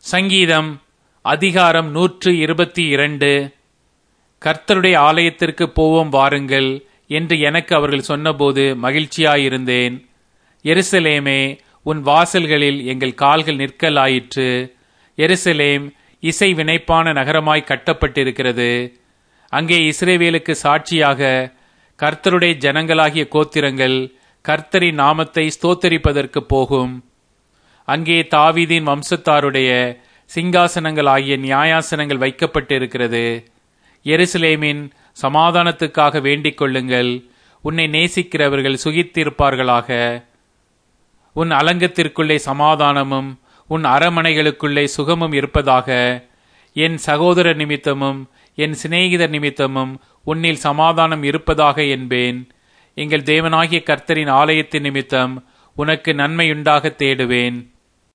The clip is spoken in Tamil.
சங்கீதம் அதிகாரம் நூற்று இருபத்தி இரண்டு கர்த்தருடைய ஆலயத்திற்கு போவோம் வாருங்கள் என்று எனக்கு அவர்கள் சொன்னபோது மகிழ்ச்சியாயிருந்தேன் எருசலேமே உன் வாசல்களில் எங்கள் கால்கள் நிற்கலாயிற்று எருசலேம் இசை வினைப்பான நகரமாய் கட்டப்பட்டிருக்கிறது அங்கே இஸ்ரேவேலுக்கு சாட்சியாக கர்த்தருடைய ஜனங்களாகிய கோத்திரங்கள் கர்த்தரின் நாமத்தை ஸ்தோத்தரிப்பதற்கு போகும் அங்கே தாவீதின் வம்சத்தாருடைய சிங்காசனங்கள் ஆகிய நியாயாசனங்கள் வைக்கப்பட்டிருக்கிறது எருசலேமின் சமாதானத்துக்காக வேண்டிக் கொள்ளுங்கள் உன்னை நேசிக்கிறவர்கள் சுகித்திருப்பார்களாக உன் அலங்கத்திற்குள்ளே சமாதானமும் உன் அரமனைகளுக்குள்ளே சுகமும் இருப்பதாக என் சகோதர நிமித்தமும் என் சிநேகிதர் நிமித்தமும் உன்னில் சமாதானம் இருப்பதாக என்பேன் எங்கள் தேவனாகிய கர்த்தரின் ஆலயத்தின் நிமித்தம் உனக்கு நன்மையுண்டாக தேடுவேன்